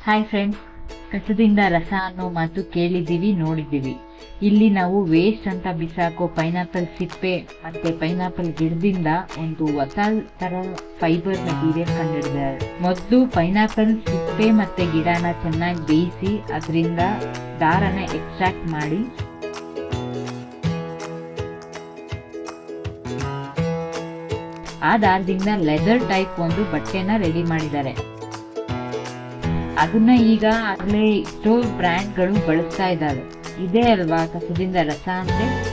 hi friends ಕಸದಿಂದ ರಸ ಅನ್ನೋ ಮಾತು ಕೇಳಿದ್ದೀವಿ ನೋಡಿದ್ದೀವಿ ಇಲ್ಲಿ ನಾವು ವೇಸ್ಟ್ ಅಂತ ಬಿಸಾಕೋ ಪೈನಾಪಲ್ ಸಿಪ್ಪೆ ಮತ್ತೆ ಪೈನಾಪಲ್ ಗಿಡದಿಂದ ಒಂದು ಹೊಸ ತರ ಫೈಬರ್ ಮೆಟೀರಿಯಲ್ ಕಂಡಿಡಿದ್ದಾರೆ ಮೊದಲು ಪೈನಾಪಲ್ ಸಿಪ್ಪೆ ಮತ್ತೆ ಗಿಡನ ಚೆನ್ನಾಗಿ ಬೇಯಿಸಿ ಅದರಿಂದ ದಾರನ ಎಕ್ಸ್ಟ್ರಾಕ್ಟ್ ಮಾಡಿ ಆ ದಾರದಿಂದ ಲೆದರ್ ಟೈಪ್ ಒಂದು ಬಟ್ಟೆನ ರೆಡಿ ಮಾಡಿದ್ದಾರೆ ಅದನ್ನ ಈಗ ಆಗ್ಲೇ ಎಷ್ಟೋ ಬ್ರ್ಯಾಂಡ್ಗಳು ಬಳಸ್ತಾ ಇದ್ದಾವೆ ಇದೇ ಅಲ್ವಾ ಕಸದಿಂದ ರಸ ಅಂದ್ರೆ